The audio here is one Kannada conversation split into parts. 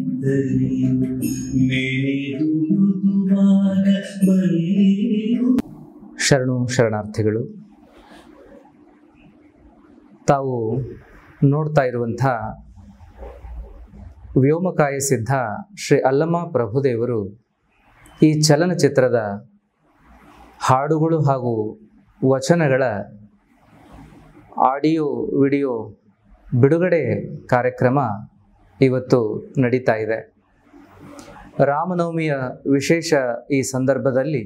ನೆನೆದು ಮೃದುವಾದ ಬಯಲು ಶರಣು ಶರಣಾರ್ಥಿಗಳು ತಾವು ನೋಡ್ತಾ ಇರುವಂಥ ವ್ಯೋಮಕಾಯ ಸಿದ್ಧ ಶ್ರೀ ಅಲ್ಲಮ ಪ್ರಭುದೇವರು ಈ ಚಲನಚಿತ್ರದ ಹಾಡುಗಳು ಹಾಗೂ ವಚನಗಳ ಆಡಿಯೋ ವಿಡಿಯೋ ಬಿಡುಗಡೆ ಕಾರ್ಯಕ್ರಮ ಇವತ್ತು ನಡೀತಾ ಇದೆ ರಾಮನವಮಿಯ ವಿಶೇಷ ಈ ಸಂದರ್ಭದಲ್ಲಿ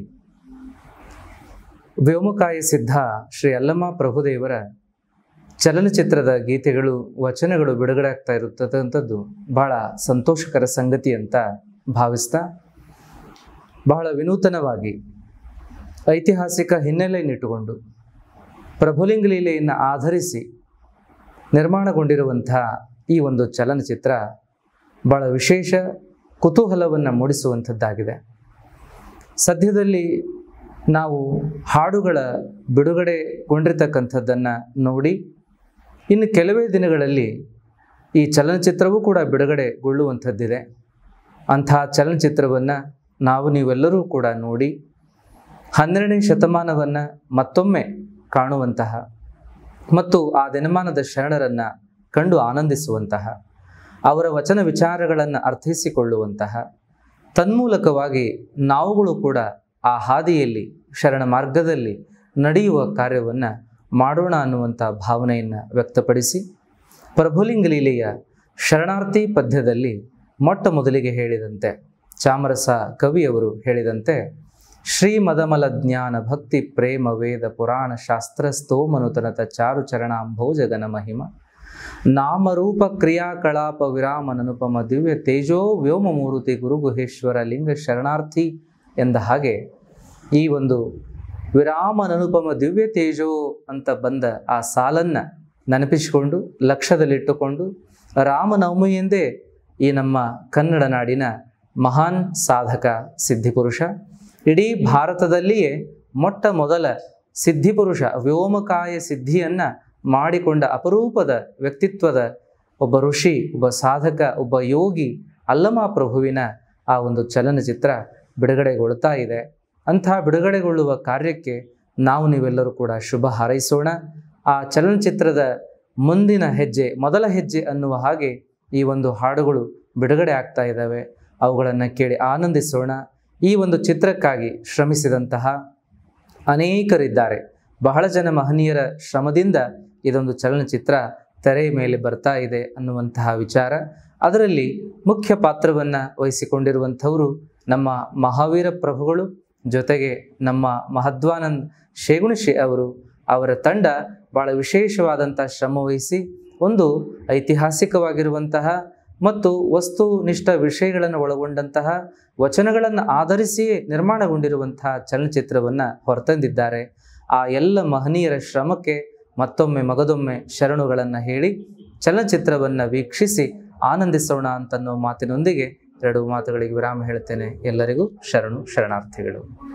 ವ್ಯೋಮಕಾಯ ಸಿದ್ಧ ಶ್ರೀ ಅಲ್ಲಮ್ಮ ಪ್ರಭುದೇವರ ಚಲನಚಿತ್ರದ ಗೀತೆಗಳು ವಚನಗಳು ಬಿಡುಗಡೆ ಆಗ್ತಾ ಇರುತ್ತದಂಥದ್ದು ಬಹಳ ಸಂತೋಷಕರ ಸಂಗತಿ ಅಂತ ಭಾವಿಸ್ತಾ ಬಹಳ ವಿನೂತನವಾಗಿ ಐತಿಹಾಸಿಕ ಹಿನ್ನೆಲೆಯನ್ನಿಟ್ಟುಕೊಂಡು ಪ್ರಭುಲಿಂಗ ಲೀಲೆಯನ್ನು ಆಧರಿಸಿ ನಿರ್ಮಾಣಗೊಂಡಿರುವಂಥ ಈ ಒಂದು ಚಲನಚಿತ್ರ ಬಹಳ ವಿಶೇಷ ಕುತೂಹಲವನ್ನು ಮೂಡಿಸುವಂಥದ್ದಾಗಿದೆ ಸದ್ಯದಲ್ಲಿ ನಾವು ಹಾಡುಗಳ ಬಿಡುಗಡೆಗೊಂಡಿರ್ತಕ್ಕಂಥದ್ದನ್ನು ನೋಡಿ ಇನ್ನು ಕೆಲವೇ ದಿನಗಳಲ್ಲಿ ಈ ಚಲನಚಿತ್ರವೂ ಕೂಡ ಬಿಡುಗಡೆಗೊಳ್ಳುವಂಥದ್ದಿದೆ ಅಂತಹ ಚಲನಚಿತ್ರವನ್ನು ನಾವು ನೀವೆಲ್ಲರೂ ಕೂಡ ನೋಡಿ ಹನ್ನೆರಡನೇ ಶತಮಾನವನ್ನು ಮತ್ತೊಮ್ಮೆ ಕಾಣುವಂತಹ ಮತ್ತು ಆ ದಿನಮಾನದ ಶರಣರನ್ನು ಕಂಡು ಆನಂದಿಸುವಂತಹ ಅವರ ವಚನ ವಿಚಾರಗಳನ್ನು ಅರ್ಥೈಸಿಕೊಳ್ಳುವಂತಹ ತನ್ಮೂಲಕವಾಗಿ ನಾವುಗಳು ಕೂಡ ಆ ಹಾದಿಯಲ್ಲಿ ಶರಣ ಮಾರ್ಗದಲ್ಲಿ ನಡೆಯುವ ಕಾರ್ಯವನ್ನು ಮಾಡೋಣ ಅನ್ನುವಂಥ ಭಾವನೆಯನ್ನು ವ್ಯಕ್ತಪಡಿಸಿ ಪ್ರಭುಲಿಂಗ ಲೀಲೆಯ ಶರಣಾರ್ಥಿ ಪದ್ಯದಲ್ಲಿ ಮೊಟ್ಟ ಮೊದಲಿಗೆ ಹೇಳಿದಂತೆ ಚಾಮರಸ ಕವಿಯವರು ಹೇಳಿದಂತೆ ಶ್ರೀಮದಮಲ ಜ್ಞಾನ ಭಕ್ತಿ ಪ್ರೇಮ ವೇದ ಪುರಾಣ ಶಾಸ್ತ್ರ ಸ್ತೋಮನುತನತ ಚಾರು ಚರಣಾಂಭೋಜಗನ ಮಹಿಮ ನಾಮರೂಪ ಕ್ರಿಯಾಕಲಾಪ ವಿರಾಮ ನನುಪಮ ದಿವ್ಯ ತೇಜೋ ವ್ಯೋಮ ಮೂರುತಿ ಗುರುಗುಹೇಶ್ವರ ಲಿಂಗ ಶರಣಾರ್ಥಿ ಎಂದ ಹಾಗೆ ಈ ಒಂದು ವಿರಾಮ ನನುಪಮ ದಿವ್ಯ ತೇಜೋ ಅಂತ ಬಂದ ಆ ಸಾಲನ್ನು ನೆನಪಿಸಿಕೊಂಡು ಲಕ್ಷ್ಯದಲ್ಲಿಟ್ಟುಕೊಂಡು ರಾಮನವಮಿ ಎಂದೇ ಈ ನಮ್ಮ ಕನ್ನಡ ನಾಡಿನ ಮಹಾನ್ ಸಾಧಕ ಸಿದ್ಧಿಪುರುಷ ಇಡೀ ಭಾರತದಲ್ಲಿಯೇ ಮೊಟ್ಟ ಮೊದಲ ಸಿದ್ಧಿಪುರುಷ ವ್ಯೋಮಕಾಯ ಸಿದ್ಧಿಯನ್ನು ಮಾಡಿಕೊಂಡ ಅಪರೂಪದ ವ್ಯಕ್ತಿತ್ವದ ಒಬ್ಬ ಋಷಿ ಒಬ್ಬ ಸಾಧಕ ಒಬ್ಬ ಯೋಗಿ ಅಲ್ಲಮ ಪ್ರಭುವಿನ ಆ ಒಂದು ಚಲನಚಿತ್ರ ಬಿಡುಗಡೆಗೊಳ್ತಾ ಇದೆ ಅಂಥ ಬಿಡುಗಡೆಗೊಳ್ಳುವ ಕಾರ್ಯಕ್ಕೆ ನಾವು ನೀವೆಲ್ಲರೂ ಕೂಡ ಶುಭ ಹಾರೈಸೋಣ ಆ ಚಲನಚಿತ್ರದ ಮುಂದಿನ ಹೆಜ್ಜೆ ಮೊದಲ ಹೆಜ್ಜೆ ಅನ್ನುವ ಹಾಗೆ ಈ ಒಂದು ಹಾಡುಗಳು ಬಿಡುಗಡೆ ಆಗ್ತಾ ಇದ್ದಾವೆ ಅವುಗಳನ್ನು ಕೇಳಿ ಆನಂದಿಸೋಣ ಈ ಒಂದು ಚಿತ್ರಕ್ಕಾಗಿ ಶ್ರಮಿಸಿದಂತಹ ಅನೇಕರಿದ್ದಾರೆ ಬಹಳ ಜನ ಮಹನೀಯರ ಶ್ರಮದಿಂದ ಇದೊಂದು ಚಲನಚಿತ್ರ ತೆರೆಯ ಮೇಲೆ ಬರ್ತಾ ಇದೆ ಅನ್ನುವಂತಹ ವಿಚಾರ ಅದರಲ್ಲಿ ಮುಖ್ಯ ಪಾತ್ರವನ್ನು ವಹಿಸಿಕೊಂಡಿರುವಂಥವರು ನಮ್ಮ ಮಹಾವೀರ ಪ್ರಭುಗಳು ಜೊತೆಗೆ ನಮ್ಮ ಮಹದ್ವಾನಂದ್ ಶೇಗುಣಶಿ ಅವರು ಅವರ ತಂಡ ಭಾಳ ವಿಶೇಷವಾದಂಥ ಶ್ರಮ ವಹಿಸಿ ಒಂದು ಐತಿಹಾಸಿಕವಾಗಿರುವಂತಹ ಮತ್ತು ವಸ್ತುನಿಷ್ಠ ವಿಷಯಗಳನ್ನು ಒಳಗೊಂಡಂತಹ ವಚನಗಳನ್ನು ಆಧರಿಸಿಯೇ ನಿರ್ಮಾಣಗೊಂಡಿರುವಂತಹ ಚಲನಚಿತ್ರವನ್ನು ಹೊರತಂದಿದ್ದಾರೆ ಆ ಎಲ್ಲ ಮಹನೀಯರ ಶ್ರಮಕ್ಕೆ ಮತ್ತೊಮ್ಮೆ ಮಗದೊಮ್ಮೆ ಶರಣುಗಳನ್ನು ಹೇಳಿ ಚಲನಚಿತ್ರವನ್ನು ವೀಕ್ಷಿಸಿ ಆನಂದಿಸೋಣ ಅಂತನ್ನೋ ಮಾತಿನೊಂದಿಗೆ ಎರಡು ಮಾತುಗಳಿಗೆ ವಿರಾಮ ಹೇಳ್ತೇನೆ ಎಲ್ಲರಿಗೂ ಶರಣು ಶರಣಾರ್ಥಿಗಳು